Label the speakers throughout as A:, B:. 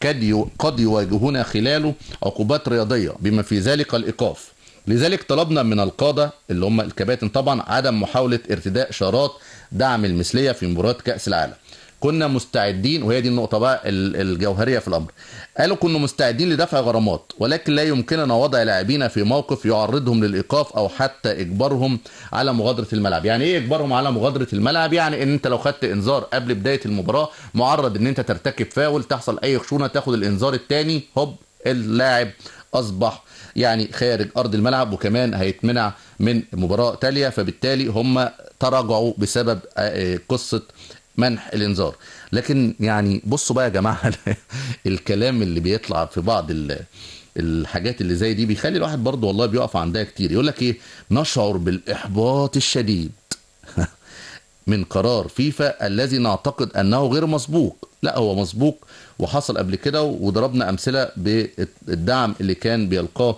A: قد قد يواجهون خلاله عقوبات رياضيه بما في ذلك الايقاف لذلك طلبنا من القاده اللي هم الكباتن طبعا عدم محاوله ارتداء شارات دعم المثليه في مباراه كاس العالم كنا مستعدين وهي دي النقطة بقى الجوهرية في الأمر قالوا كنا مستعدين لدفع غرامات ولكن لا يمكننا وضع لاعبين في موقف يعرضهم للإيقاف أو حتى إجبارهم على مغادرة الملعب يعني إيه إجبارهم على مغادرة الملعب يعني إن أنت لو خدت إنذار قبل بداية المباراة معرض إن أنت ترتكب فاول تحصل أي خشونة تاخد الإنذار الثاني هوب اللاعب أصبح يعني خارج ارض الملعب وكمان هيتمنع من مباراه تاليه فبالتالي هم تراجعوا بسبب قصه منح الانذار لكن يعني بصوا بقى يا جماعه الكلام اللي بيطلع في بعض الحاجات اللي زي دي بيخلي الواحد برضه والله بيقف عندها كتير يقول لك ايه نشعر بالاحباط الشديد من قرار فيفا الذي نعتقد انه غير مسبوق لا هو مسبوق وحصل قبل كده وضربنا امثله بالدعم اللي كان بيلقاه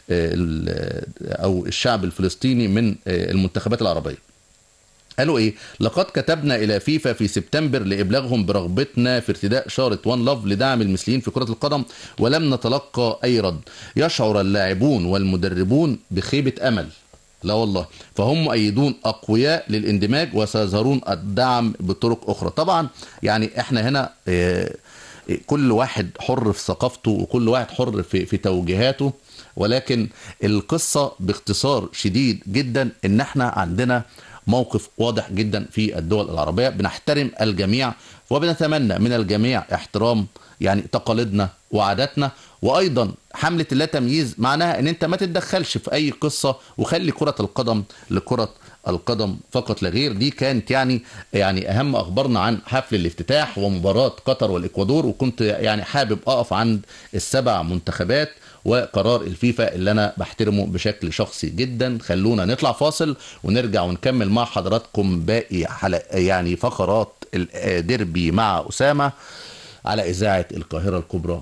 A: او الشعب الفلسطيني من المنتخبات العربيه قالوا ايه لقد كتبنا الى فيفا في سبتمبر لابلاغهم برغبتنا في ارتداء شاره وان لاف لدعم المثليين في كره القدم ولم نتلقى اي رد يشعر اللاعبون والمدربون بخيبه امل لا والله فهم مؤيدون اقوياء للاندماج وسيظهرون الدعم بطرق اخرى طبعا يعني احنا هنا كل واحد حر في ثقافته وكل واحد حر في في توجيهاته ولكن القصه باختصار شديد جدا ان احنا عندنا موقف واضح جدا في الدول العربيه بنحترم الجميع وبنتمنى من الجميع احترام يعني تقاليدنا وعاداتنا وايضا حمله اللا تمييز معناها ان انت ما تتدخلش في اي قصه وخلي كره القدم لكره القدم فقط لا غير دي كانت يعني يعني اهم اخبارنا عن حفل الافتتاح ومباراه قطر والاكوادور وكنت يعني حابب اقف عند السبع منتخبات وقرار الفيفا اللي انا بحترمه بشكل شخصي جدا خلونا نطلع فاصل ونرجع ونكمل مع حضراتكم باقي حلق يعني فقرات الديربي مع اسامه على اذاعه القاهره الكبرى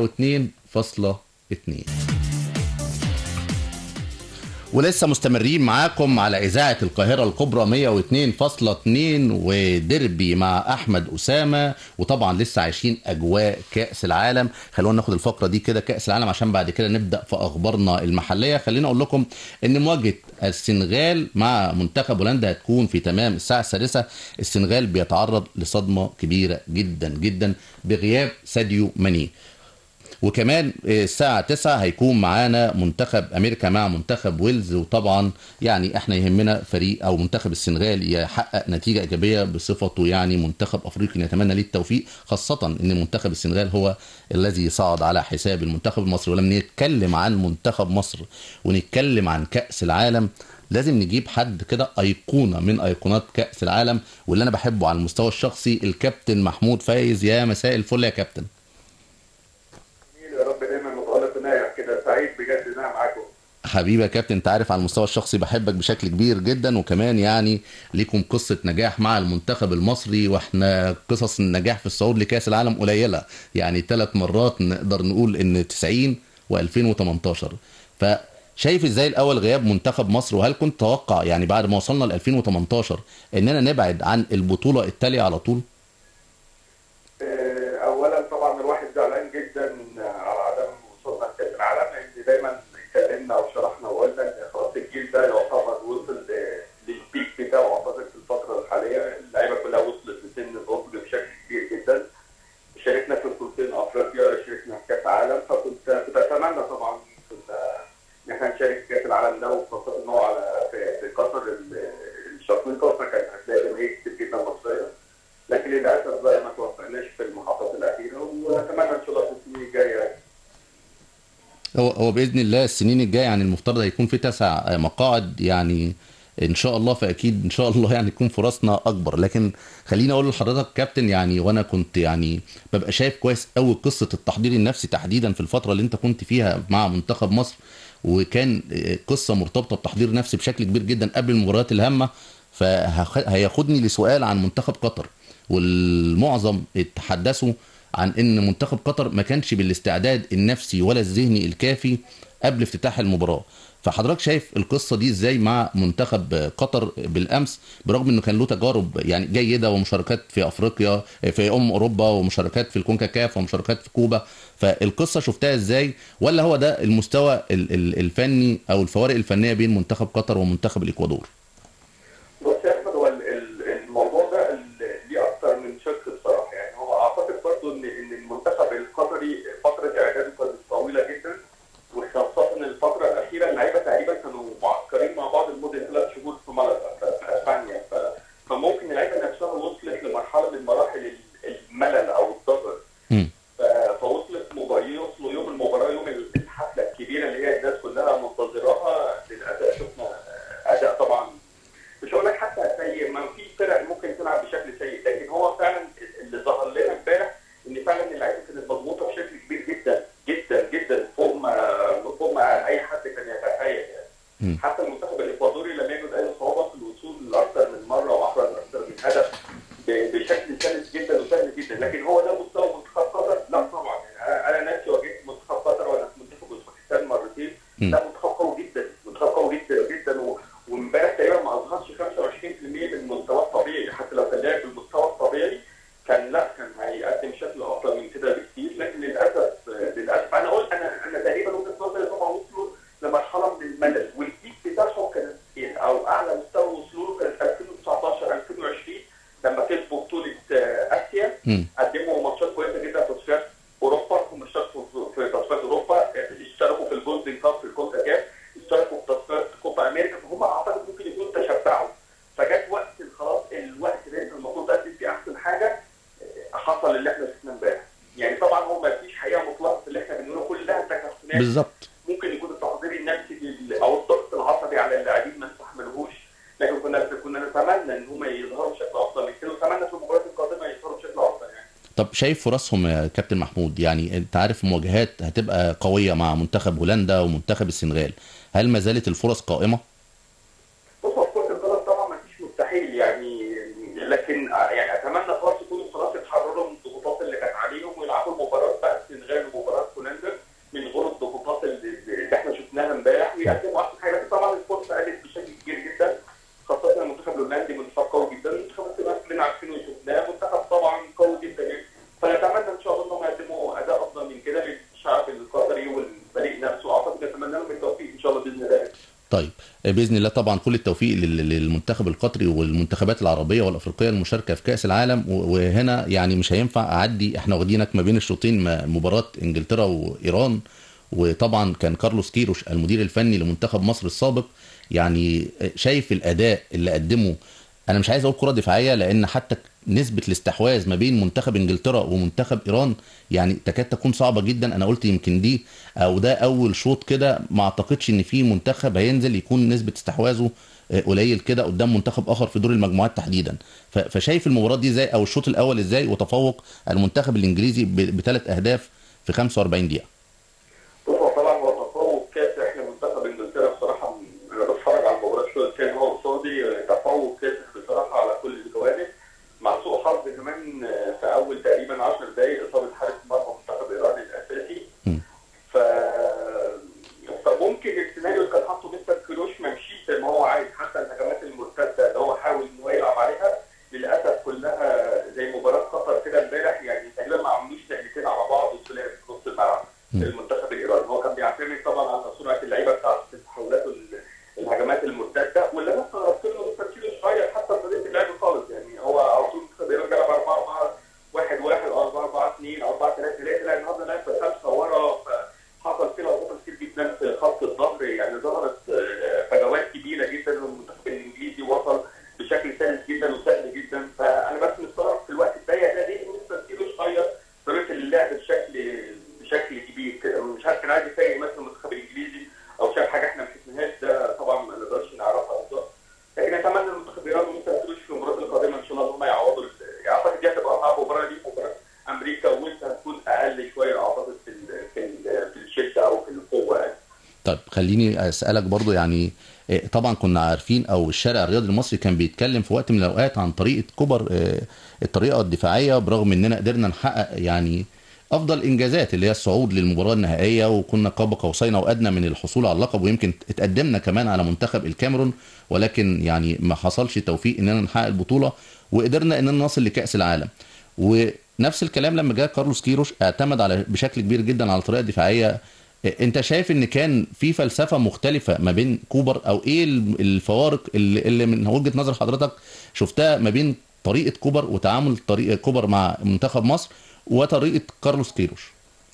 A: 102.2 ولسه مستمرين معاكم على اذاعه القاهره الكبرى 102.2 وديربي مع احمد اسامه وطبعا لسه عايشين اجواء كاس العالم خلونا ناخد الفقره دي كده كاس العالم عشان بعد كده نبدا في اخبارنا المحليه خلينا اقول لكم ان مواجهه السنغال مع منتخب هولندا هتكون في تمام الساعه السادسه السنغال بيتعرض لصدمه كبيره جدا جدا بغياب ساديو ماني وكمان الساعة 9 هيكون معانا منتخب أمريكا مع منتخب ويلز وطبعا يعني احنا يهمنا فريق أو منتخب السنغال يحقق نتيجة إيجابية بصفته يعني منتخب أفريقي نتمنى ليه التوفيق خاصة أن منتخب السنغال هو الذي صعد على حساب المنتخب المصري ولما نتكلم عن منتخب مصر ونتكلم عن كأس العالم لازم نجيب حد كده ايقونه من ايقونات كاس العالم واللي انا بحبه على المستوى الشخصي الكابتن محمود فايز يا مساء الفل يا كابتن
B: يا رب دايما متالق ناجح كده سعيد بجد ان انا معاكم
A: حبيبي يا كابتن انت عارف على المستوى الشخصي بحبك بشكل كبير جدا وكمان يعني ليكم قصه نجاح مع المنتخب المصري واحنا قصص النجاح في الصعود لكاس العالم قليله يعني ثلاث مرات نقدر نقول ان 90 و2018 فشايف ازاي الاول غياب منتخب مصر وهل كنت تتوقع يعني بعد ما وصلنا ل 2018 اننا نبعد عن البطوله التاليه على طول؟
B: اولا طبعا الواحد زعلان جدا على عدم وصولنا لكاس العالم لان دايما اتكلمنا وشرحنا وقلنا ان خلاص الجيل ده يعتبر وصل للبيك بتاعه اعتقد في الفتره الحاليه اللعيبه كلها وصلت لسن النضج بشكل كبير جدا شاركنا في بطولتين افريقيا شاركنا في كاس عالم فكنت كنت اتمنى طبعا ان احنا نشارك في كاس العالم ده وخاصه ان هو على في قطر الشرقيه كانت هتلاقي جماهير كتير جدا مصريه لكن للاسف بقى ما توفقناش في المحطات الاخيره ونتمنى ان شاء الله في السنين الجايه
A: هو هو باذن الله السنين الجايه يعني المفترض هيكون في تسع مقاعد يعني ان شاء الله فاكيد ان شاء الله يعني يكون فرصنا اكبر لكن خليني اقول لحضرتك كابتن يعني وانا كنت يعني ببقى شايف كويس قوي قصه التحضير النفسي تحديدا في الفتره اللي انت كنت فيها مع منتخب مصر وكان قصه مرتبطه بتحضير نفسي بشكل كبير جدا قبل المباريات الهامه فهياخدني لسؤال عن منتخب قطر والمعظم تحدثوا عن ان منتخب قطر ما كانش بالاستعداد النفسي ولا الذهني الكافي قبل افتتاح المباراه فحضرتك شايف القصه دي ازاي مع منتخب قطر بالامس برغم انه كان له تجارب يعني جيده ومشاركات في افريقيا في ام اوروبا ومشاركات في الكونكاكاف ومشاركات في كوبا فالقصه شفتها ازاي ولا هو ده المستوى ال- ال- الفني او الفوارق الفنيه بين منتخب قطر ومنتخب الاكوادور
B: بص يا احمد هو ال- ال- الموضوع ده ال- ليه اكتر من شق بصراحه يعني هو اعتقد برضو ان ان المنتخب القطري فتره اعداده كانت طويله جدا وخاصه الفتره الاخيره اللعيبه تقريبا كانوا معسكرين مع بعض لمده ثلاث شهور في ملقا في في اسبانيا ف- فممكن اللعيبه نفسها وصلت لمرحله من مراحل ال- الملل او الضغط
A: مم.
B: ف- فوصلت مباراة يوصلوا يوم المباراة يوم الحفلة الكبيرة اللي هي الناس كلها منتظراها للأسف شفنا أداء طبعا مش هقول لك حتى سيء ما في فرق ممكن تلعب بشكل سيء لكن هو فعلا اللي ظهر لنا امبارح ان فعلا اللعيبه كانت مضغوطه بشكل كبير جدا جدا جدا فوق ما فوق ما اي حد كان يتخيل
A: مم.
B: يعني حتى المنتخب الاكوادوري لم يجد اي صعوبه في الوصول لاكثر من مره واحرز اكثر من هدف ب- بشكل سلس جدا وسهل جدا لكن هو ده مستوى منتخب قطر لا طبعا يعني أنا- انا نفسي واجهت منتخب قطر وانا في منتخب اوزبكستان مرتين
A: مم.
B: لا منتخب قوي جدا منتخب قوي جدا جدا و- وامبارح تقريبا ما اظهرش 25% من مستواه الطبيعي حتى لو كان لعب بالمستوى الطبيعي كان لا كان هيقدم شكل افضل من كده بكتير لكن للاسف للاسف انا اقول انا انا تقريبا وجهه نظري طبعا وصلوا لمرحله من الملل والبيك بتاعهم كانت إيه؟ او اعلى مستوى وصلوا له كانت 2019 2020 لما كسبوا بطوله آه، اسيا
A: مم.
B: قدموا ماتشات كويسه جدا في تصفيات اوروبا هم اشتركوا في- في تصفيات اوروبا اشتركوا في الجولدن كاب في الكونكاكاف اشتركوا في تصفيات كوبا امريكا فهم اعتقد ممكن يكونوا تشبعوا فجت وقت خلاص الوقت اللي انت المفروض تقدم فيه احسن حاجه حصل اللي احنا شفناه امبارح يعني طبعا هو ما فيش حقيقه مطلقه في اللي احنا بنقوله كلها تكهنات
A: بالظبط
B: ممكن يكون التحضير النفسي لل- او الضغط العصبي على اللاعبين ما استحملوهوش لكن كنا كنا نتمنى ان هم يظهروا بشكل افضل من كده ونتمنى في المباريات القادمه يظهروا بشكل افضل يعني
A: طب شايف فرصهم يا كابتن محمود يعني انت عارف المواجهات هتبقى قويه مع منتخب هولندا ومنتخب السنغال هل ما زالت الفرص قائمه
B: بص هو في كره القدم طبعا ما فيش مستحيل يعني لكن يعني اتمنى خلاص يكونوا خلاص يتحرروا من الضغوطات اللي كانت عليهم ويلعبوا المباراه بتاعت السنغال ومباراه هولندا من غير الضغوطات اللي, اللي احنا شفناها امبارح ويقدموا احسن حاجه لكن طبعا الفرصه قلت بشكل كبير جدا خاصه المنتخب الهولندي منتخب قوي جدا المنتخب السنغال كلنا عارفينه وشفناه منتخب طبعا قوي جدا يعني فنتمنى ان شاء الله انهم يقدموا اداء افضل من كده للشعب القطري والفريق نفسه اعتقد نتمنى لهم التوفيق ان شاء الله باذن الله
A: طيب باذن الله طبعا كل التوفيق لل- للمنتخب القطري والمنتخبات العربيه والافريقيه المشاركه في كاس العالم و- وهنا يعني مش هينفع اعدي احنا واخدينك ما بين الشوطين ما- مباراه انجلترا وايران وطبعا كان كارلوس كيروش المدير الفني لمنتخب مصر السابق يعني شايف الاداء اللي قدمه انا مش عايز اقول كره دفاعيه لان حتى نسبه الاستحواذ ما بين منتخب انجلترا ومنتخب ايران يعني تكاد تكون صعبه جدا انا قلت يمكن دي او ده اول شوط كده ما اعتقدش ان في منتخب هينزل يكون نسبه استحواذه آه، قليل كده قدام منتخب اخر في دور المجموعات تحديدا ف- فشايف المباراه دي ازاي او الشوط الاول ازاي وتفوق المنتخب الانجليزي بثلاث اهداف في 45 دقيقه
B: بص هو طبعا هو تفوق كاس احنا منتخب انجلترا بصراحه انا بتفرج على المباراه الشوط الثاني هو قصادي تفوق كاس بصراحه على كل الجوانب مع سوء حظ كمان في اول تقريبا 10 دقائق اصابه حارس مرمى منتخب ايران الاساسي
A: مم.
B: ف فممكن السيناريو اللي كان حاطه مستر كروش ما مشيش زي ما هو عايز حتى الهجمات المرتده اللي هو حاول ان هو يلعب عليها للاسف كلها زي مباراه قطر كده امبارح يعني تقريبا ما عملوش لعبتين على بعض وطلع في نص الملعب
A: مم.
B: المنتخب الايراني هو كان بيعتمد طبعا على سرعه اللعيبه بتاعته في التحولات وال- الهجمات المرتده واللي انا استغربت له مستر كروش غير حتى طريقه اللعب خالص يعني هو على طول منتخب ايران بيلعب 4 4 1 1 او 4 4 2 او 4 3 3 لا النهارده لعب بخمسه ورا فحصل فيه لخبطه كتير جدا في خط الظهر يعني ظهرت آه، فجوات كبيره جدا والمنتخب الانجليزي وصل بشكل سلس جدا وسهل جدا فانا بس مستغرب في الوقت الضيق ده ليه مستر كيروش غير طريقه اللعب بشكل بشكل كبير كده مش عارف كان عايز يفاجئ مثلا المنتخب الانجليزي او شاف حاجه احنا ما شفناهاش ده طبعا ما نقدرش نعرفها بالظبط لكن اتمنى المنتخب الايراني ومستر كيروش في المباراه القادمه ان شاء الله ان هم يعوضوا ال- اعتقد دي هتبقى صعبه مباراه دي مباراه امريكا وانت هتكون اقل شويه اعتقد في ال في ال في الشده او في القوه يعني
A: طيب خليني اسالك برضو يعني آه، طبعا كنا عارفين او الشارع الرياضي المصري كان بيتكلم في وقت من الاوقات عن طريقه كوبر آه، الطريقه الدفاعيه برغم اننا قدرنا نحقق يعني افضل انجازات اللي هي الصعود للمباراه النهائيه وكنا قاب قوسين او ادنى من الحصول على اللقب ويمكن اتقدمنا كمان على منتخب الكاميرون ولكن يعني ما حصلش توفيق اننا نحقق البطوله وقدرنا اننا نصل لكاس العالم ونفس الكلام لما جاء كارلوس كيروش اعتمد على بشكل كبير جدا على الطريقه الدفاعيه انت شايف ان كان في فلسفه مختلفه ما بين كوبر او ايه الفوارق اللي, اللي من وجهه نظر حضرتك شفتها ما بين طريقه كوبر وتعامل طريقه كوبر مع منتخب مصر وطريقه كارلوس كيروش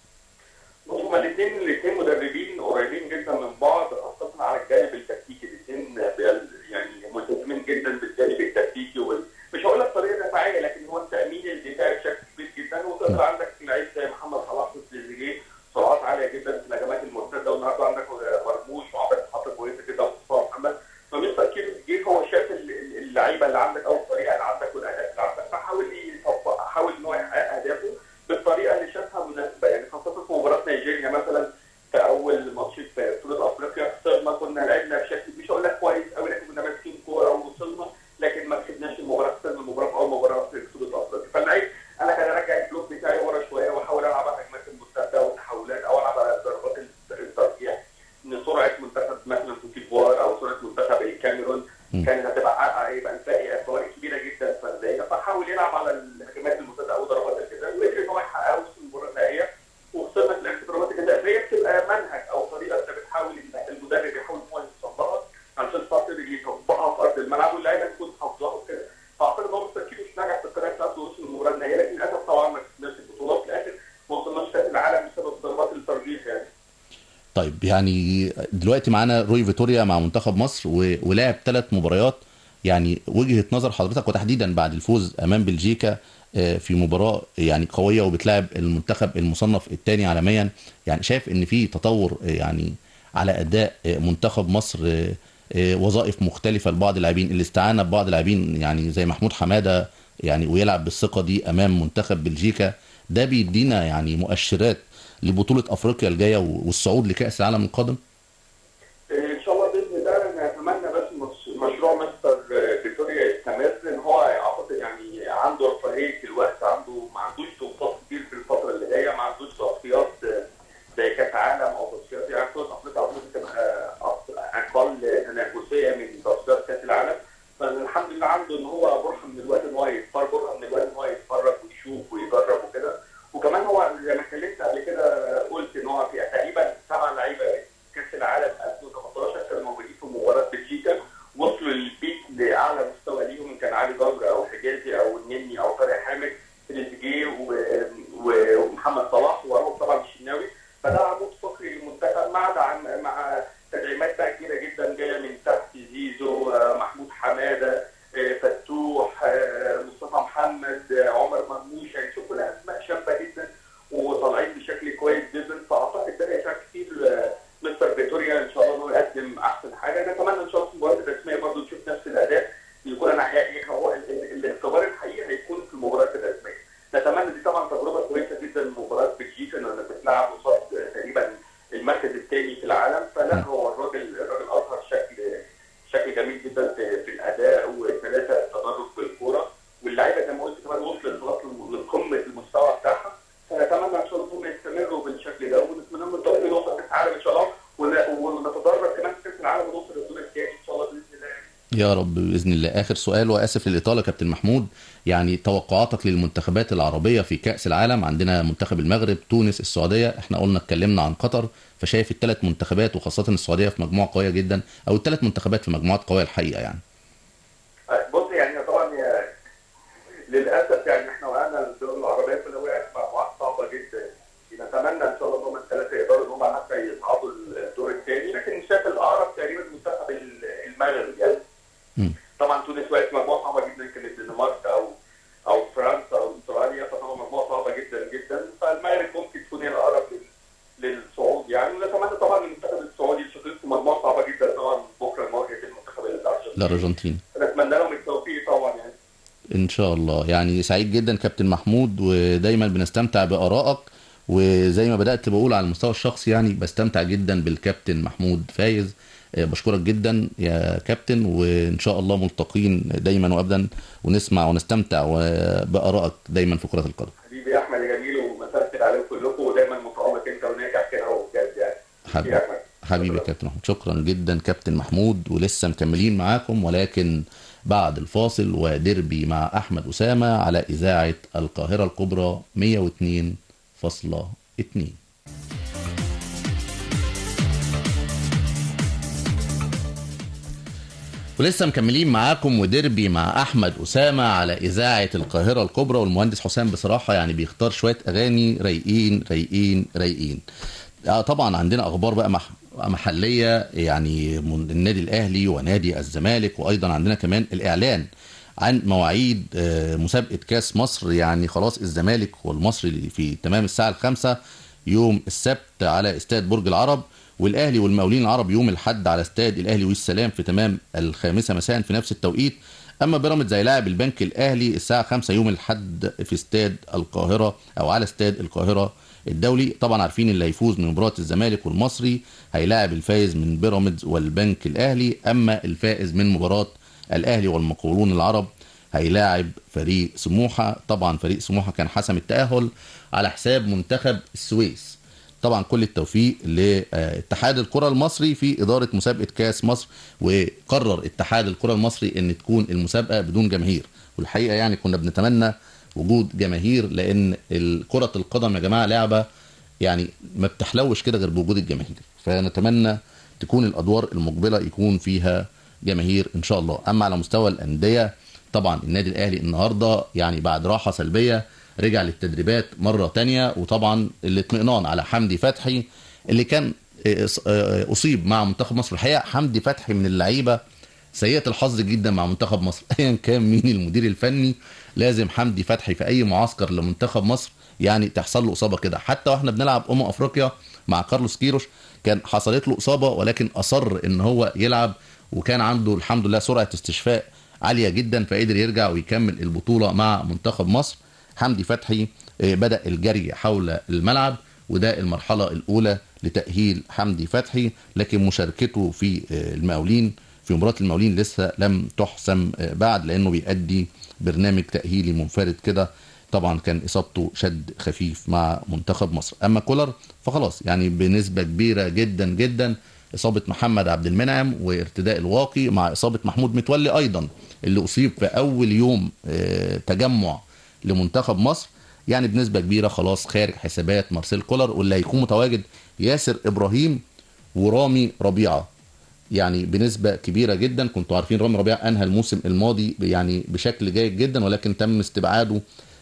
B: بص هما الاثنين الاثنين مدربين قريبين جدا من بعض خاصه على الجانب التكتيكي الاثنين يعني ملتزمين جدا بالجانب التكتيكي وال... مش هقول لك طريقه دفاعيه لكن هو التامين الدفاعي بشكل كبير جدا وتقدر عندك لعيب زي محمد صلاح وتريزيجيه سرعات عاليه جدا في الهجمات المرتده والنهارده عندك مرموش وعمل محطه كويسه جدا في مصطفى محمد فمستر كيروش هو شاف اللعيبه اللي عندك او الطريقه اللي عندك والاهداف اللي عندك فحاول يطبق حاول ان هو يحقق اهدافه بالطريقه اللي شافها مناسبه يعني خاصه في مباراه نيجيريا مثلا في اول ماتش في بطوله افريقيا خسرنا كنا لعبنا بشكل مش هقول لك كويس قوي لكن كنا ماسكين كوره ووصلنا لكن ما كسبناش المباراه خسرنا المباراه في اول مباراه في بطوله افريقيا فاللعيب انا كان ارجع البلوك بتاعي ورا شويه واحاول العب على الهجمات المرتده والتحولات او العب على ضربات الترجيح ان سرعه منتخب مثلا كوت ديفوار او سرعه منتخب الكاميرون كانت هتبقى هيبقى نلاقي فوارق كبيره جدا فرديه فحاول يلعب على الهجمات المرتده او ضربات الجزاء وقدر ان هو يحققها في المباراه النهائيه وخسرنا في الاخر ضربات الجزاء فهي بتبقى منهج او طريقه انت بتحاول المدرب يحاول ان هو يصلحها عشان خاطر يطبقها في ارض الملعب واللعيبه تكون حافظاها وكده فاعتقد ان هو مستر كيروش نجح في الطريقه بتاعته ووصل للمباراه النهائيه لكن للاسف طبعا ما كسبناش البطوله في الاخر ما وصلناش كاس العالم بسبب ضربات الترجيح يعني
A: طيب يعني دلوقتي معانا روي فيتوريا مع منتخب مصر و... ولعب ثلاث مباريات يعني وجهه نظر حضرتك وتحديدا بعد الفوز امام بلجيكا في مباراه يعني قويه وبتلعب المنتخب المصنف الثاني عالميا يعني شايف ان في تطور يعني على اداء منتخب مصر وظائف مختلفه لبعض اللاعبين الاستعانه ببعض اللاعبين يعني زي محمود حماده يعني ويلعب بالثقه دي امام منتخب بلجيكا ده بيدينا يعني مؤشرات لبطوله افريقيا الجايه والصعود لكاس العالم القادم
B: ان شاء الله باذن الله انا اتمنى بس مشروع مستر فيكتوريا يستمر ان هو اعتقد يعني عنده رفاهيه الوقت عنده ما عندوش ضغوطات كتير في الفتره اللي جايه ما عندوش تصفيات زي كاس عالم او تصفيات يعني بطوله افريقيا اعتقد تبقى اقل تنافسيه من تصفيات كاس العالم فالحمد لله عنده ان هو برهه من الوقت ان هو يتفرج برهه من الوقت ان هو يتفرج ويشوف ويجرب وكده وكمان هو زي ما اتكلمت قبل كده قلت ان هو في تقريبا سبع لعيبه كاس العالم 2018 كانوا موجودين في مباراه بلجيكا وصلوا للبيك لاعلى مستوى ليهم كان علي جبر او حجازي او النني او طارق حامد تريزيجيه ومحمد صلاح وراهم طبعا الشناوي فده عمود فقري للمنتخب مع دعم مع تدعيمات بقى كبيره جدا جايه من تحت زيزو محمود حماده فتوح مصطفى محمد عمر مرموش يعني شوف كلها اسماء شابه جدا وطالعين بشكل كويس جدا فاعتقد ده هيساعد كتير مستر فيتوريا ان شاء الله انه يقدم احسن حاجه نتمنى ان شاء الله في المباريات الرسميه برضه نشوف نفس الاداء يكون انا هو الاختبار الحقيقي هيكون في المباريات الرسميه نتمنى دي طبعا تجربه كويسه جدا مباراه بلجيكا انك بتلعب قصاد تقريبا المركز الثاني في العالم فلا هو الراجل الراجل اظهر شكل شكل جميل جدا في, في الاداء وثلاثه تدرج في الكوره واللعيبه زي ما قلت كمان وصلت خلاص لقمه المستوى بتاعها فنتمنى ان شاء الله هم يستمروا بالشكل ده ونتمنى لهم التوفيق نوصل كاس العالم ان شاء الله ونتدرج كمان في كاس العالم ونوصل للدور الثاني ان شاء الله باذن الله
A: يا رب باذن الله اخر سؤال واسف للاطاله كابتن محمود يعني توقعاتك للمنتخبات العربيه في كاس العالم عندنا منتخب المغرب تونس السعوديه احنا قلنا اتكلمنا عن قطر فشايف الثلاث منتخبات وخاصه السعوديه في مجموعه قويه جدا او الثلاث منتخبات في مجموعات قويه الحقيقه يعني
B: بص يعني طبعا للاسف يعني احنا وقعنا الدول العربيه كلها وقعت مجموعات صعبه جدا نتمنى ان شاء الله ان هم الثلاثه يقدروا ان هم حتى يصعدوا الدور الثاني لكن شايف الاقرب تقريبا منتخب المغرب يعني طبعا تونس وقعت مجموعه صعبه جدا كانت الدنمارك او او فرنسا او استراليا فطبعا مجموعه صعبه جدا جدا فالمغرب ممكن تكون هي الاقرب للصعود يعني ونتمنى طبعا المنتخب السعودي شغال في مجموعه صعبه جدا طبعا بكره مواجهه المنتخب الارجنتيني
A: الارجنتين
B: نتمنى لهم التوفيق طبعا يعني
A: ان شاء الله يعني سعيد جدا كابتن محمود ودايما بنستمتع بارائك وزي ما بدات بقول على المستوى الشخصي يعني بستمتع جدا بالكابتن محمود فايز آه، بشكرك جدا يا كابتن وان شاء الله ملتقين دايما وابدا ونسمع ونستمتع بارائك دايما في كره القدم
B: حبيبي يا احمد يا جميل ومساء الخير عليكم كلكم ودايما متالق انت وناجح كده وبجد يعني
A: حبيبي
B: يا أحمد.
A: حبيبي يا كابتن محمود شكرا جدا كابتن محمود ولسه مكملين معاكم ولكن بعد الفاصل وديربي مع احمد اسامه على اذاعه القاهره الكبرى 102.2 ولسه مكملين معاكم وديربي مع احمد اسامه على اذاعه القاهره الكبرى والمهندس حسام بصراحه يعني بيختار شويه اغاني رايقين رايقين رايقين آه طبعا عندنا اخبار بقى مح محليه يعني من النادي الاهلي ونادي الزمالك وايضا عندنا كمان الاعلان عن مواعيد آه، مسابقه كاس مصر يعني خلاص الزمالك والمصري في تمام الساعه الخامسة يوم السبت على استاد برج العرب والاهلي والمقاولين العرب يوم الاحد على استاد الاهلي والسلام في تمام الخامسة مساء في نفس التوقيت اما بيراميدز هيلاعب البنك الاهلي الساعه 5 يوم الاحد في استاد القاهره او على استاد القاهره الدولي طبعا عارفين اللي هيفوز من مباراه الزمالك والمصري هيلاعب الفائز من بيراميدز والبنك الاهلي اما الفائز من مباراه الاهلي والمقاولون العرب هيلاعب فريق سموحه طبعا فريق سموحه كان حسم التاهل على حساب منتخب السويس طبعا كل التوفيق لاتحاد الكره المصري في اداره مسابقه كاس مصر وقرر اتحاد الكره المصري ان تكون المسابقه بدون جماهير والحقيقه يعني كنا بنتمنى وجود جماهير لان كره القدم يا جماعه لعبه يعني ما بتحلوش كده غير بوجود الجماهير فنتمنى تكون الادوار المقبله يكون فيها جماهير ان شاء الله اما على مستوى الانديه طبعا النادي الاهلي النهارده يعني بعد راحه سلبيه رجع للتدريبات مره تانية وطبعا الاطمئنان على حمدي فتحي اللي كان اصيب مع منتخب مصر الحقيقه حمدي فتحي من اللعيبه سيئه الحظ جدا مع منتخب مصر ايا كان مين المدير الفني لازم حمدي فتحي في اي معسكر لمنتخب مصر يعني تحصل له اصابه كده حتى واحنا بنلعب امم افريقيا مع كارلوس كيروش كان حصلت له اصابه ولكن اصر ان هو يلعب وكان عنده الحمد لله سرعه استشفاء عاليه جدا فقدر يرجع ويكمل البطوله مع منتخب مصر حمدي فتحي بدا الجري حول الملعب وده المرحله الاولى لتاهيل حمدي فتحي لكن مشاركته في المقاولين في مباراه المقاولين لسه لم تحسم بعد لانه بيأدي برنامج تاهيلي منفرد كده طبعا كان اصابته شد خفيف مع منتخب مصر اما كولر فخلاص يعني بنسبه كبيره جدا جدا اصابه محمد عبد المنعم وارتداء الواقي مع اصابه محمود متولي ايضا اللي اصيب في اول يوم تجمع لمنتخب مصر يعني بنسبه كبيره خلاص خارج حسابات مارسيل كولر واللي هيكون متواجد ياسر ابراهيم ورامي ربيعه يعني بنسبه كبيره جدا كنتوا عارفين رامي ربيعه انهى الموسم الماضي يعني بشكل جيد جدا ولكن تم استبعاده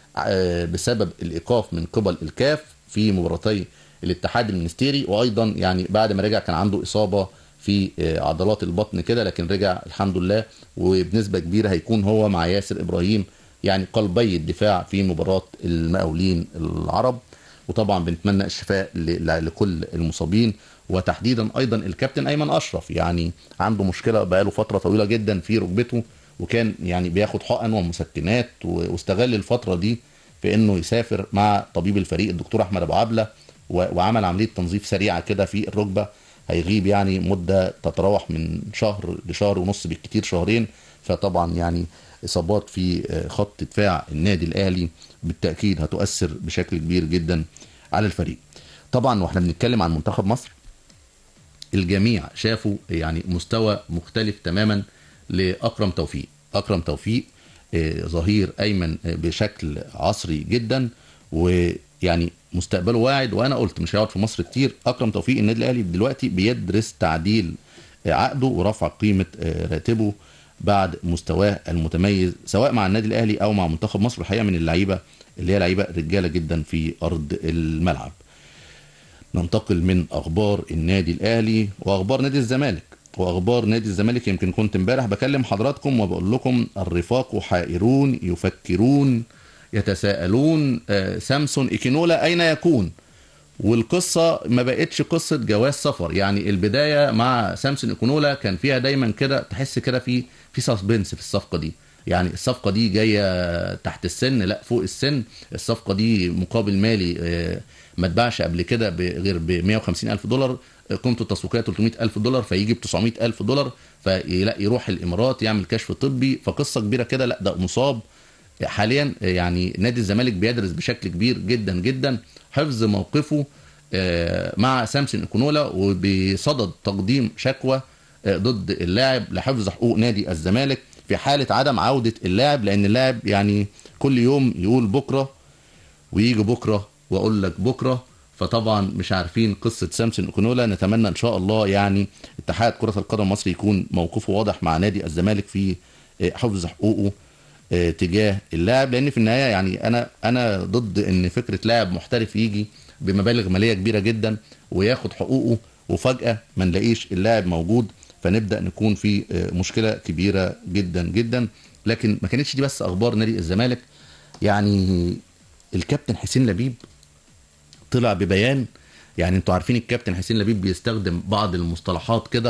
A: بسبب الايقاف من قبل الكاف في مباراتي الاتحاد المنستيري وايضا يعني بعد ما رجع كان عنده اصابه في عضلات البطن كده لكن رجع الحمد لله وبنسبه كبيره هيكون هو مع ياسر ابراهيم يعني قلبي الدفاع في مباراه المقاولين العرب وطبعا بنتمنى الشفاء لكل المصابين وتحديدا ايضا الكابتن ايمن اشرف يعني عنده مشكله بقاله فتره طويله جدا في ركبته وكان يعني بياخد حقن ومسكنات واستغل الفتره دي في انه يسافر مع طبيب الفريق الدكتور احمد ابو عبله وعمل عمليه تنظيف سريعه كده في الركبه هيغيب يعني مده تتراوح من شهر لشهر ونص بالكتير شهرين فطبعا يعني اصابات في خط دفاع النادي الاهلي بالتاكيد هتؤثر بشكل كبير جدا على الفريق طبعا واحنا بنتكلم عن منتخب مصر الجميع شافوا يعني مستوى مختلف تماما لاكرم توفيق اكرم توفيق ظهير ايمن بشكل عصري جدا ويعني مستقبله واعد وانا قلت مش هيقعد في مصر كتير اكرم توفيق النادي الاهلي دلوقتي بيدرس تعديل عقده ورفع قيمه راتبه بعد مستواه المتميز سواء مع النادي الاهلي او مع منتخب مصر الحقيقه من اللعيبه اللي هي لعيبه رجاله جدا في ارض الملعب ننتقل من اخبار النادي الاهلي واخبار نادي الزمالك واخبار نادي الزمالك يمكن كنت امبارح بكلم حضراتكم وبقول لكم الرفاق حائرون يفكرون يتساءلون آه سامسون ايكينولا اين يكون والقصه ما بقتش قصه جواز سفر يعني البدايه مع سامسون ايكينولا كان فيها دايما كده تحس كده في في سسبنس في الصفقه دي يعني الصفقه دي جايه تحت السن لا فوق السن الصفقه دي مقابل مالي آه، ما اتباعش قبل كده ب- غير ب 150 الف دولار آه، قيمته التسويقيه 300 الف دولار فيجي ب 900 الف دولار فيلاقي يروح الامارات يعمل كشف طبي فقصه كبيره كده لا ده مصاب حاليا يعني نادي الزمالك بيدرس بشكل كبير جدا جدا حفظ موقفه آه، مع سامسون ايكونولا وبصدد تقديم شكوى آه، ضد اللاعب لحفظ حقوق نادي الزمالك في حاله عدم عوده اللاعب لان اللاعب يعني كل يوم يقول بكره ويجي بكره واقول لك بكره فطبعا مش عارفين قصه سامسون ايكونولا نتمنى ان شاء الله يعني اتحاد كره القدم المصري يكون موقفه واضح مع نادي الزمالك في آه، حفظ حقوقه آه، تجاه اللاعب لان في النهايه يعني انا انا ضد ان فكره لاعب محترف يجي بمبالغ ماليه كبيره جدا وياخد حقوقه وفجاه ما نلاقيش اللاعب موجود فنبدا نكون في آه، مشكله كبيره جدا جدا لكن ما كانتش دي بس اخبار نادي الزمالك يعني الكابتن حسين لبيب طلع ببيان يعني انتوا عارفين الكابتن حسين لبيب بيستخدم بعض المصطلحات كده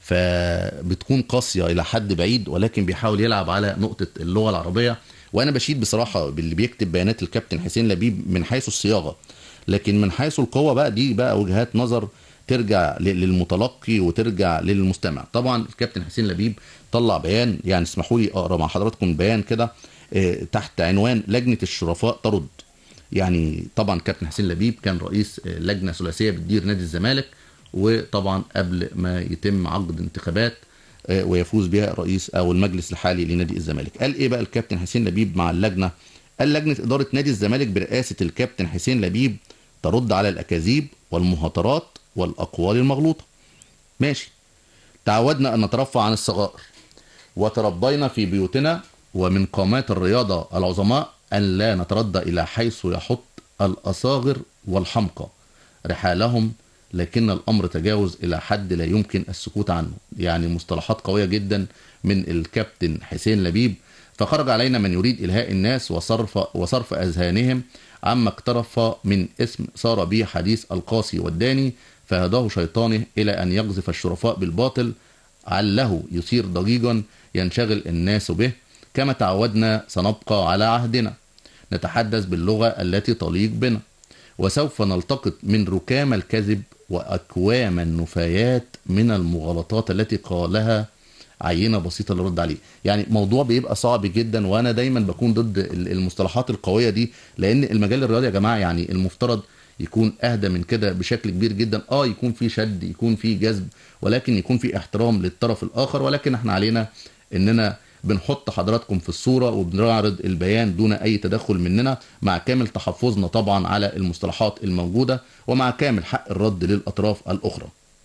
A: فبتكون قاسيه الى حد بعيد ولكن بيحاول يلعب على نقطه اللغه العربيه وانا بشيد بصراحه باللي بيكتب بيانات الكابتن حسين لبيب من حيث الصياغه لكن من حيث القوه بقى دي بقى وجهات نظر ترجع ل- للمتلقي وترجع للمستمع طبعا الكابتن حسين لبيب طلع بيان يعني اسمحوا لي اقرا مع حضراتكم بيان كده آه، تحت عنوان لجنه الشرفاء ترد يعني طبعا كابتن حسين لبيب كان رئيس آه، لجنه ثلاثيه بتدير نادي الزمالك وطبعا قبل ما يتم عقد انتخابات آه، ويفوز بها رئيس او المجلس الحالي لنادي الزمالك قال ايه بقى الكابتن حسين لبيب مع اللجنه قال لجنه اداره نادي الزمالك برئاسه الكابتن حسين لبيب ترد على الاكاذيب والمهاترات والاقوال المغلوطه ماشي تعودنا ان نترفع عن الصغائر وتربينا في بيوتنا ومن قامات الرياضة العظماء أن لا نتردى إلى حيث يحط الأصاغر والحمقى رحالهم لكن الأمر تجاوز إلى حد لا يمكن السكوت عنه يعني مصطلحات قوية جدا من الكابتن حسين لبيب فخرج علينا من يريد إلهاء الناس وصرف, وصرف أذهانهم عما اقترف من اسم صار به حديث القاسي والداني فهداه شيطانه إلى أن يقذف الشرفاء بالباطل عله يثير ضجيجا ينشغل الناس به كما تعودنا سنبقى على عهدنا نتحدث باللغة التي تليق بنا وسوف نلتقط من ركام الكذب وأكوام النفايات من المغالطات التي قالها عينة بسيطة للرد عليه يعني موضوع بيبقى صعب جدا وأنا دايما بكون ضد ال- المصطلحات القوية دي لأن المجال الرياضي يا جماعة يعني المفترض يكون اهدى من كده بشكل كبير جدا اه يكون في شد يكون في جذب ولكن يكون في احترام للطرف الاخر ولكن احنا علينا اننا بنحط حضراتكم في الصورة وبنعرض البيان دون اي تدخل مننا مع كامل تحفظنا طبعا على المصطلحات الموجودة ومع كامل حق الرد للاطراف الاخرى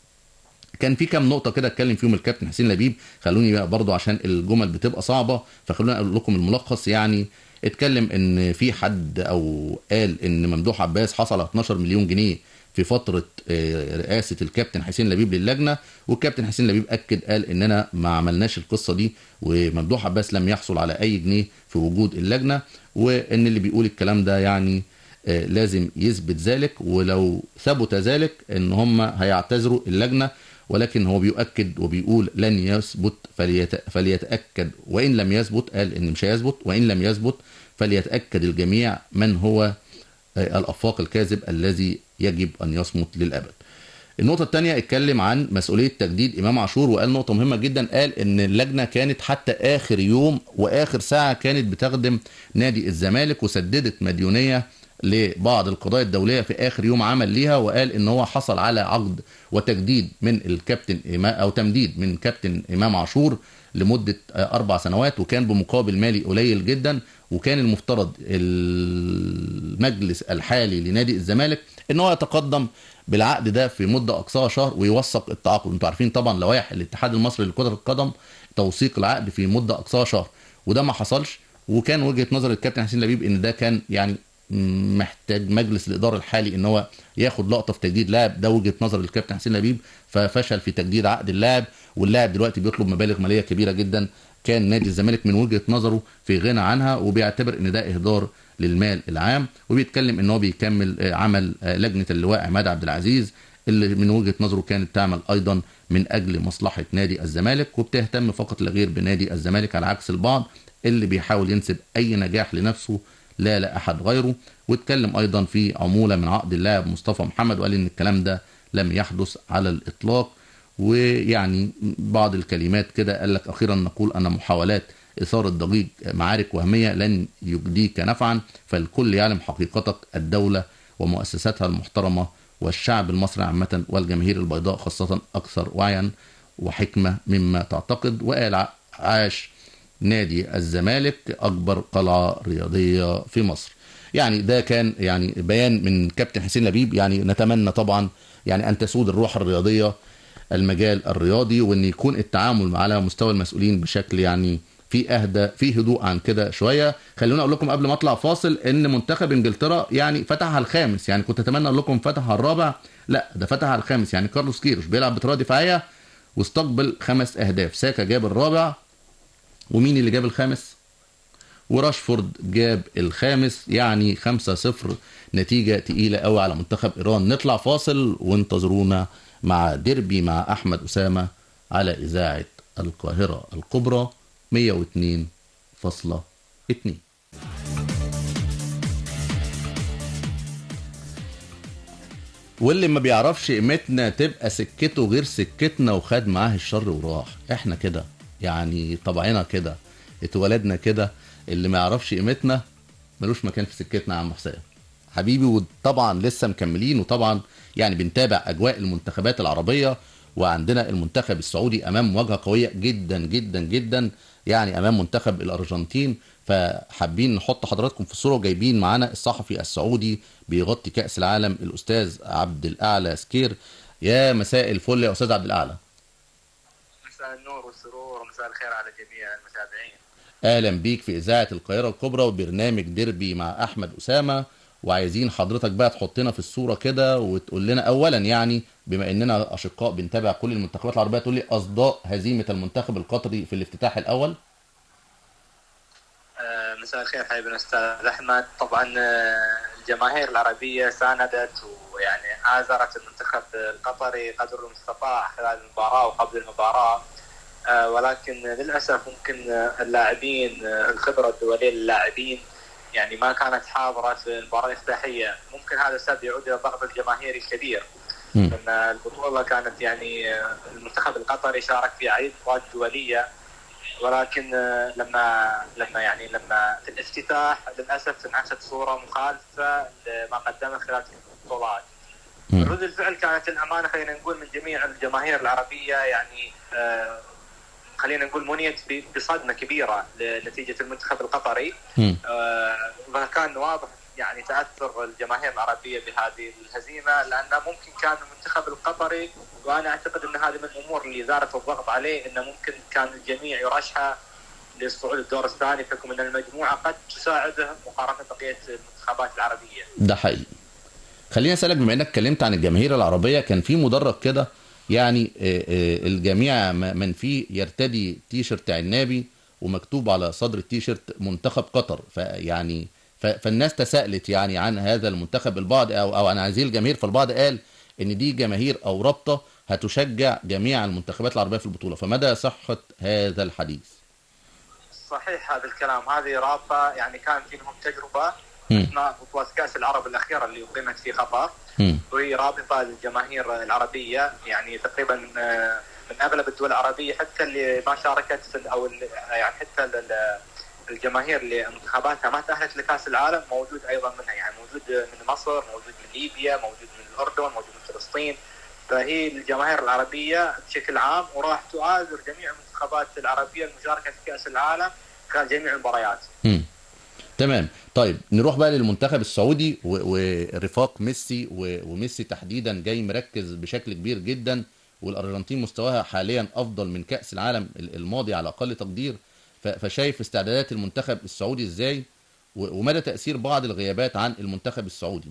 A: كان في كام نقطه كده اتكلم فيهم الكابتن حسين لبيب خلوني بقى برضو عشان الجمل بتبقى صعبه فخلوني اقول لكم الملخص يعني اتكلم ان في حد او قال ان ممدوح عباس حصل على 12 مليون جنيه في فتره آه، رئاسه الكابتن حسين لبيب للجنه والكابتن حسين لبيب اكد قال اننا ما عملناش القصه دي وممدوح عباس لم يحصل على اي جنيه في وجود اللجنه وان اللي بيقول الكلام ده يعني آه، لازم يثبت ذلك ولو ثبت ذلك ان هم هيعتذروا اللجنه ولكن هو بيؤكد وبيقول لن يثبت فليت فليتاكد وان لم يثبت قال ان مش هيثبت وان لم يثبت فليتاكد الجميع من هو آه، الافاق الكاذب الذي يجب ان يصمت للابد. النقطة الثانية اتكلم عن مسؤولية تجديد إمام عاشور وقال نقطة مهمة جدا قال إن اللجنة كانت حتى آخر يوم وآخر ساعة كانت بتخدم نادي الزمالك وسددت مديونية لبعض القضايا الدولية في آخر يوم عمل ليها وقال إن هو حصل على عقد وتجديد من الكابتن إمام أو تمديد من كابتن إمام عاشور لمدة آه، أربع سنوات وكان بمقابل مالي قليل جدا وكان المفترض المجلس الحالي لنادي الزمالك ان هو يتقدم بالعقد ده في مده اقصاها شهر ويوثق التعاقد انتوا عارفين طبعا لوائح الاتحاد المصري لكره القدم توثيق العقد في مده اقصاها شهر وده ما حصلش وكان وجهه نظر الكابتن حسين لبيب ان ده كان يعني محتاج مجلس الاداره الحالي ان هو ياخد لقطه في تجديد لاعب ده وجهه نظر الكابتن حسين لبيب ففشل في تجديد عقد اللاعب واللاعب دلوقتي بيطلب مبالغ ماليه كبيره جدا كان نادي الزمالك من وجهه نظره في غنى عنها وبيعتبر ان ده اهدار للمال العام وبيتكلم ان هو بيكمل آه، عمل آه، لجنه اللواء عماد عبد العزيز اللي من وجهه نظره كانت تعمل ايضا من اجل مصلحه نادي الزمالك وبتهتم فقط لا غير بنادي الزمالك على عكس البعض اللي بيحاول ينسب اي نجاح لنفسه لا لا احد غيره واتكلم ايضا في عموله من عقد اللاعب مصطفى محمد وقال ان الكلام ده لم يحدث على الاطلاق ويعني بعض الكلمات كده قال لك اخيرا نقول ان محاولات اثاره ضجيج معارك وهميه لن يجديك نفعا فالكل يعلم حقيقتك الدوله ومؤسساتها المحترمه والشعب المصري عامه والجماهير البيضاء خاصه اكثر وعيا وحكمه مما تعتقد وقال عاش نادي الزمالك اكبر قلعه رياضيه في مصر يعني ده كان يعني بيان من كابتن حسين لبيب يعني نتمنى طبعا يعني ان تسود الروح الرياضيه المجال الرياضي وان يكون التعامل على مستوى المسؤولين بشكل يعني في اهدى في هدوء عن كده شويه خلونا اقول لكم قبل ما اطلع فاصل ان منتخب انجلترا يعني فتح على الخامس يعني كنت اتمنى اقول لكم فتح على الرابع لا ده فتح على الخامس يعني كارلوس كيروش بيلعب بطريقه دفاعيه واستقبل خمس اهداف ساكا جاب الرابع ومين اللي جاب الخامس وراشفورد جاب الخامس يعني 5-0 نتيجة تقيلة قوي على منتخب إيران نطلع فاصل وانتظرونا مع ديربي مع أحمد أسامة على إذاعة القاهرة الكبرى 102.2 واللي ما بيعرفش قيمتنا تبقى سكته غير سكتنا وخد معاه الشر وراح احنا كده يعني طبعنا كده اتولدنا كده اللي ما يعرفش قيمتنا ملوش مكان في سكتنا يا عم حسين حبيبي وطبعا لسه مكملين وطبعا يعني بنتابع اجواء المنتخبات العربيه وعندنا المنتخب السعودي امام مواجهه قويه جدا جدا جدا يعني امام منتخب الارجنتين فحابين نحط حضراتكم في الصوره وجايبين معانا الصحفي السعودي بيغطي كاس العالم الاستاذ عبد الاعلى سكير يا مساء الفل يا استاذ عبد الاعلى
C: مساء النور والسرور ومساء الخير على جميع المتابعين
A: اهلا بيك في اذاعه القاهره الكبرى وبرنامج ديربي مع احمد اسامه وعايزين حضرتك بقى تحطنا في الصوره كده وتقول لنا اولا يعني بما اننا اشقاء بنتابع كل المنتخبات العربيه تقول لي اصداء هزيمه المنتخب القطري في الافتتاح الاول
C: آه، مساء الخير حبيبنا استاذ احمد طبعا آه، الجماهير العربيه ساندت ويعني آزرت المنتخب القطري قدر المستطاع خلال المباراه وقبل المباراه آه، ولكن للاسف ممكن اللاعبين الخبره الدوليه للاعبين يعني ما كانت حاضره في المباراه الافتتاحيه ممكن هذا السبب يعود الى الضغط الجماهيري الكبير
A: مم.
C: لان البطوله كانت يعني المنتخب القطري شارك في عديد بطولات دوليه ولكن لما لما يعني لما في الافتتاح للاسف انعكست صوره مخالفه لما قدمه خلال البطولات.
A: مم.
C: ردود الفعل كانت الامانه خلينا نقول من جميع الجماهير العربيه يعني آه، خلينا نقول منيت ب- بصدمه كبيره لنتيجه المنتخب القطري
A: مم.
C: آه، وكان واضح يعني تاثر الجماهير العربيه بهذه الهزيمه لان ممكن كان المنتخب القطري وانا اعتقد ان هذه من الامور اللي زادت الضغط عليه انه ممكن كان الجميع يرشحه للصعود الدور الثاني بحكم ان المجموعه قد تساعده مقارنه بقيه المنتخبات العربيه.
A: ده حقيقي خليني اسالك بما انك اتكلمت عن الجماهير العربيه كان في مدرج كده يعني آه، آه، الجميع م- من فيه يرتدي تيشرت عنابي ومكتوب على صدر التيشرت منتخب قطر فيعني ف- فالناس تساءلت يعني عن هذا المنتخب البعض او او عن هذه الجماهير فالبعض قال ان دي جماهير او رابطه هتشجع جميع المنتخبات العربيه في البطوله فمدى صحه هذا الحديث؟
C: صحيح هذا الكلام هذه رابطه يعني كان في لهم تجربه
A: مم.
C: اثناء بطوله كاس العرب الاخيره اللي اقيمت في قطر
A: مم.
C: وهي رابطه للجماهير العربيه يعني تقريبا آه، من اغلب الدول العربيه حتى اللي ما شاركت في ال- او ال- يعني حتى ال- ال- الجماهير اللي منتخباتها ما تاهلت لكاس العالم موجود ايضا منها يعني موجود من مصر موجود من ليبيا موجود من الاردن موجود من فلسطين فهي الجماهير العربيه بشكل عام وراح تؤازر جميع المنتخبات العربيه المشاركه في كاس العالم خلال جميع المباريات.
A: مم. تمام طيب نروح بقى للمنتخب السعودي و- ورفاق ميسي و- وميسي تحديدا جاي مركز بشكل كبير جدا والارجنتين مستواها حاليا افضل من كاس العالم ال- الماضي على اقل تقدير ف- فشايف استعدادات المنتخب السعودي ازاي و- ومدى تاثير بعض الغيابات عن المنتخب السعودي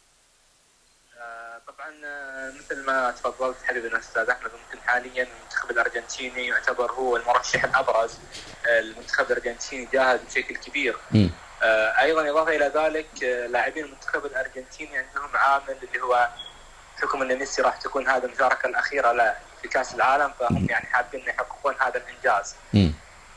C: آه، طبعا آه، مثل ما تفضلت حبيبنا الاستاذ احمد ممكن حاليا المنتخب الارجنتيني يعتبر هو المرشح الابرز آه، المنتخب الارجنتيني جاهز بشكل كبير
A: مم.
C: آه، ايضا اضافه الى ذلك آه، لاعبين المنتخب الارجنتيني عندهم عامل اللي هو بحكم ان ميسي راح تكون هذه المشاركه الاخيره له في كاس العالم فهم يعني حابين يحققون هذا الانجاز
A: مم.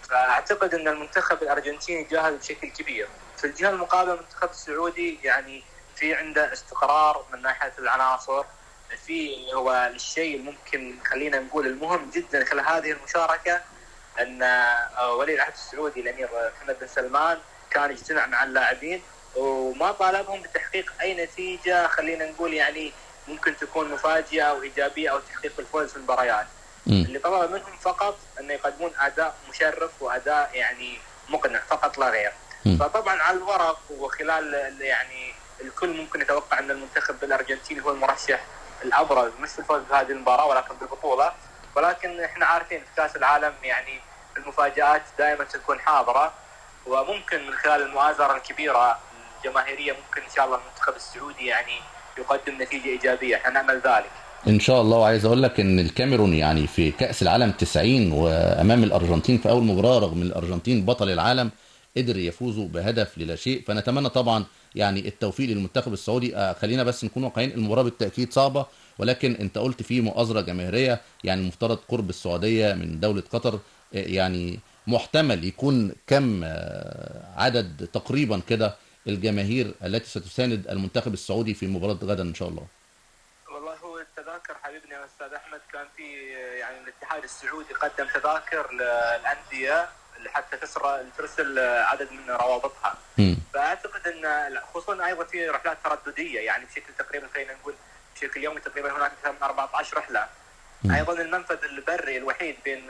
C: فاعتقد ان المنتخب الارجنتيني جاهز بشكل كبير في الجهه المقابله المنتخب السعودي يعني في عنده استقرار من ناحيه العناصر في هو الشيء الممكن خلينا نقول المهم جدا خلال هذه المشاركه ان ولي العهد السعودي الامير محمد بن سلمان كان يجتمع مع اللاعبين وما طالبهم بتحقيق اي نتيجه خلينا نقول يعني ممكن تكون مفاجئه او ايجابيه او تحقيق الفوز في المباريات.
A: مم.
C: اللي طلب منهم فقط انه يقدمون اداء مشرف واداء يعني مقنع فقط لا غير.
A: مم.
C: فطبعا على الورق وخلال ال- يعني الكل ممكن يتوقع ان المنتخب الارجنتيني هو المرشح الابرز مش في الفوز بهذه المباراه ولكن بالبطوله ولكن احنا عارفين في كاس العالم يعني المفاجات دائما تكون حاضره وممكن من خلال المؤازره الكبيره الجماهيريه ممكن ان شاء الله المنتخب السعودي يعني يقدم نتيجه ايجابيه احنا نامل ذلك.
A: ان شاء الله وعايز اقول لك ان الكاميرون يعني في كاس العالم 90 وامام الارجنتين في اول مباراه رغم ان الارجنتين بطل العالم قدر يفوزوا بهدف للا شيء فنتمنى طبعا يعني التوفيق للمنتخب السعودي آه، خلينا بس نكون واقعيين المباراه بالتاكيد صعبه ولكن انت قلت في مؤازره جماهيريه يعني المفترض قرب السعوديه من دوله قطر آه، يعني محتمل يكون كم آه، عدد تقريبا كده الجماهير التي ستساند المنتخب السعودي في مباراه غدا ان شاء الله
C: والله هو التذاكر حبيبنا يا استاذ احمد كان في يعني الاتحاد السعودي قدم تذاكر للانديه حتى تسرى ترسل عدد من روابطها
A: مم.
C: فاعتقد ان خصوصا ايضا في رحلات تردديه يعني بشكل تقريبا خلينا نقول بشكل يومي تقريبا هناك أكثر من 14 رحله
A: مم.
C: ايضا المنفذ البري الوحيد بين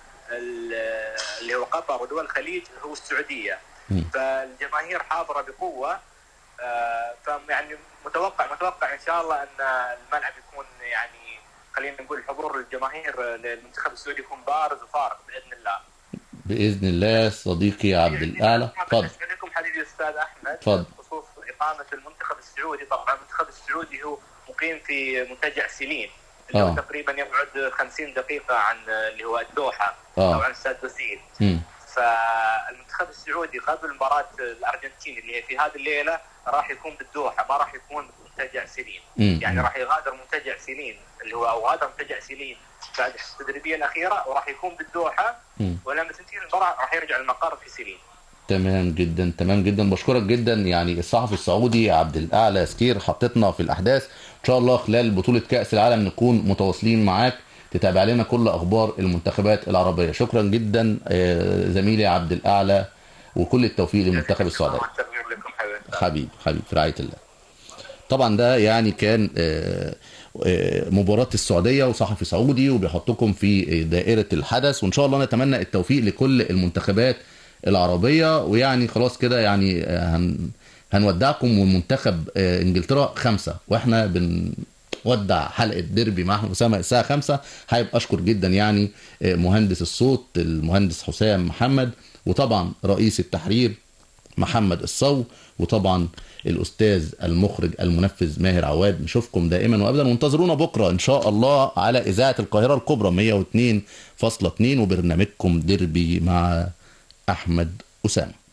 C: ال- اللي هو قطر ودول الخليج هو السعوديه
A: مم.
C: فالجماهير حاضره بقوه آه، فيعني متوقع متوقع ان شاء الله ان الملعب يكون يعني خلينا نقول حضور الجماهير للمنتخب السعودي يكون بارز وفارق باذن الله.
A: باذن الله صديقي عبد الاعلى اتفضل
C: بالنسبه لكم حبيبي الاستاذ احمد
A: اتفضل.
C: بخصوص اقامه المنتخب السعودي طبعا المنتخب السعودي هو مقيم في منتجع سيلين اللي
A: آه.
C: هو تقريبا يبعد 50 دقيقه عن اللي هو الدوحه
A: آه.
C: او عن استاد بوسيل
A: مم.
C: فالمنتخب السعودي قبل مباراه الارجنتين اللي هي في هذه الليله راح يكون بالدوحه ما راح يكون منتجع سيلين
A: مم.
C: يعني راح يغادر منتجع سيلين اللي هو او غادر منتجع سيلين بعد التدريبيه الاخيره وراح يكون بالدوحه
A: مم.
C: ولما تنتهي المباراه راح يرجع المقر في سيلين
A: تمام جدا تمام جدا بشكرك جدا يعني الصحفي السعودي عبد الاعلى سكير حطيتنا في الاحداث ان شاء الله خلال بطوله كاس العالم نكون متواصلين معاك تتابع لنا كل اخبار المنتخبات العربيه شكرا جدا آه، زميلي عبد الاعلى وكل التوفيق للمنتخب السعودي
C: التغيير لكم حبيبي
A: حبيب حبيب في رعايه الله طبعا ده يعني كان آه، آه، مباراة السعودية وصحفي سعودي وبيحطكم في دائرة الحدث وإن شاء الله نتمنى التوفيق لكل المنتخبات العربية ويعني خلاص كده يعني آه، هن هنودعكم ومنتخب آه، إنجلترا خمسة وإحنا بنودع حلقة ديربي مع أحمد أسامة الساعة خمسة حابب أشكر جدا يعني آه، مهندس الصوت المهندس حسام محمد وطبعا رئيس التحرير محمد الصو وطبعا الاستاذ المخرج المنفذ ماهر عواد نشوفكم دائما وابدا وانتظرونا بكره ان شاء الله على اذاعه القاهره الكبرى 102.2 وبرنامجكم ديربي مع احمد اسامه